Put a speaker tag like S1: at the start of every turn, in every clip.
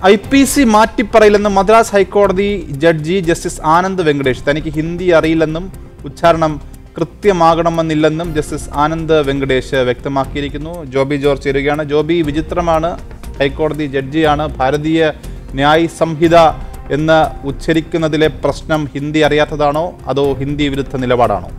S1: I P C മാറ്റിപ്പറയില്ലെന്ന് മദ്രാസ് ഹൈക്കോടതി judge justice Anand Venkatesh തനിക്ക് ഹിന്ദി അറിയില്ലെന്നും ഉച്ചാരണം കൃത്യമാകണമെന്നില്ലെന്നും ജസ്റ്റിസ് ആനന്ദ് വെങ്കടേഷ് വ്യക്തമാക്കിയിരിക്കുന്നു ജോബി ജോർജ് ചേരുകയാണ് ജോബി വിചിത്രമാണ് ഹൈക്കോടതി ജഡ്ജിയാണ് ഭാരതീയ ന്യായ് സംഹിത എന്ന് ഉച്ചരിക്കുന്നതിലെ പ്രശ്നം ഹിന്ദി അറിയാത്തതാണോ അതോ ഹിന്ദി വിരുദ്ധ നിലപാടാണോ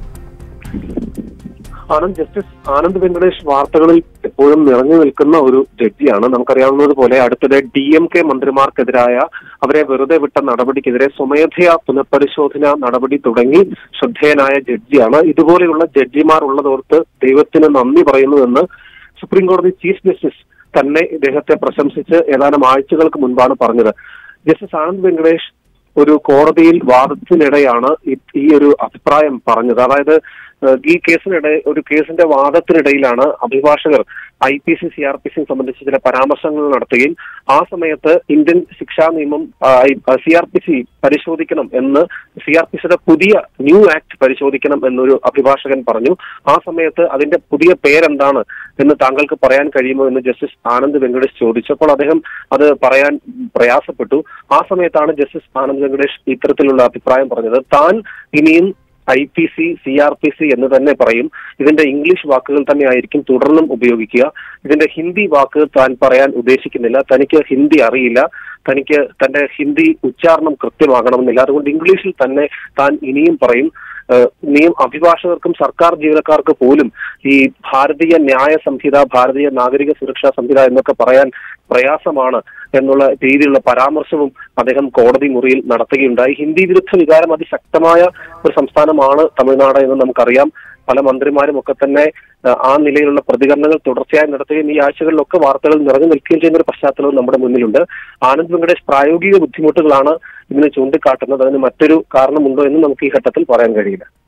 S2: ആനന്ദ് ജസ്റ്റിസ് ആനന്ദ് വെങ്കടേഷ് വാർത്തകളിൽ എപ്പോഴും നിറഞ്ഞു നിൽക്കുന്ന ഒരു ജഡ്ജിയാണ് നമുക്കറിയാവുന്നതുപോലെ അടുത്തിടെ ഡി എം കെ മന്ത്രിമാർക്കെതിരായ അവരെ വെറുതെ വിട്ട നടപടിക്കെതിരെ സ്വമേധയാ പുനഃപരിശോധന നടപടി തുടങ്ങി ശ്രദ്ധേയനായ ജഡ്ജിയാണ് ഇതുപോലെയുള്ള ജഡ്ജിമാർ ഉള്ളതോർത്ത് ദൈവത്തിന് നന്ദി പറയുന്നുവെന്ന് സുപ്രീം കോടതി ചീഫ് ജസ്റ്റിസ് തന്നെ ഇദ്ദേഹത്തെ പ്രശംസിച്ച് ഏതാനും ആഴ്ചകൾക്ക് മുൻപാണ് പറഞ്ഞത് ജസ്റ്റിസ് ആനന്ദ് വെങ്കടേഷ് ഒരു കോടതിയിൽ വാദത്തിനിടെയാണ് ഈ- ഈ ഒരു അഭിപ്രായം പറഞ്ഞത് അതായത് ഏഹ്, ഈ കേസിനിടെ ഒരു കേസിന്റെ വാദത്തിനിടയിലാണ് അഭിഭാഷകർ I P C C R P C സംബന്ധിച്ച് ചില പരാമർശങ്ങൾ നടത്തുകയും ആ സമയത്ത് ഇന്ത്യൻ ശിക്ഷാ നിയമം സി ആർ പി സി പരിശോധിക്കണം എന്ന് സി ആർ പി സിയുടെ പുതിയ ന്യൂ ആക്ട് പരിശോധിക്കണം എന്നൊരു അഭിഭാഷകൻ പറഞ്ഞു ആ സമയത്ത് അതിന്റെ പുതിയ പേരെന്താണ് എന്ന് താങ്കൾക്ക് പറയാൻ കഴിയുമോ എന്ന് ജസ്റ്റിസ് ആനന്ദ് വെങ്കടേഷ് ചോദിച്ചപ്പോൾ അദ്ദേഹം അത് പറയാൻ പ്രയാസപ്പെട്ടു ആ സമയത്താണ് ജസ്റ്റിസ് ആനന്ദ് വെങ്കടേഷ് ഇത്തരത്തിലുള്ള അഭിപ്രായം പറഞ്ഞത് താൻ ഇനിയും I P C C R P C എന്ന് തന്നെ പറയും ഇതിന്റെ ഇംഗ്ലീഷ് വാക്കുകൾ തന്നെ ആയിരിക്കും തുടർന്നും ഉപയോഗിക്കുക ഇതിന്റെ ഹിന്ദി വാക്ക് താൻ പറയാൻ ഉദ്ദേശിക്കുന്നില്ല തനിക്ക് ഹിന്ദി അറിയില്ല തനിക്ക് തന്റെ ഹിന്ദി ഉച്ചാരണം കൃത്യമാകണമെന്നില്ല അതുകൊണ്ട് ഇംഗ്ലീഷിൽ തന്നെ താൻ ഇനിയും പറയും ഏഹ് നിയം അഭിഭാഷകർക്കും സർക്കാർ ജീവനക്കാർക്ക് പോലും ഈ ഭാരതീയ ന്യായ സംഹിത ഭാരതീയ നാഗരിക സുരക്ഷാ സംഹിത എന്നൊക്കെ പറയാൻ പ്രയാസമാണ് എന്നുള്ള രീതിയിലുള്ള പരാമർശവും അദ്ദേഹം കോടതി മുറിയിൽ നടത്തുകയുണ്ടായി ഹിന്ദി വിരുദ്ധ വികാരം അതിശക്തമായ ഒരു സംസ്ഥാനമാണ് തമിഴ്നാട് എന്ന് നമുക്കറിയാം പല മന്ത്രിമാരും ഒക്കെ തന്നെ ഏഹ്, ആ നിലയിലുള്ള പ്രതികരണങ്ങൾ തുടർച്ചയായി നടത്തുകയും ഈ ആഴ്ചകളിലൊക്കെ വാർത്തകൾ നിറഞ്ഞു നിൽക്കുകയും ചെയ്യുന്ന ഒരു പശ്ചാത്തലവും നമ്മുടെ മുന്നിലുണ്ട് ആനന്ദ് വെങ്കടേഷ് പ്രായോഗിക ബുദ്ധിമുട്ടുകളാണ് ഇതിനെ ചൂണ്ടിക്കാട്ടുന്നത് അതിന് മറ്റൊരു കാരണമുണ്ടോ എന്ന് നമുക്ക് ഈ ഘട്ടത്തിൽ പറയാൻ കഴിയില്ല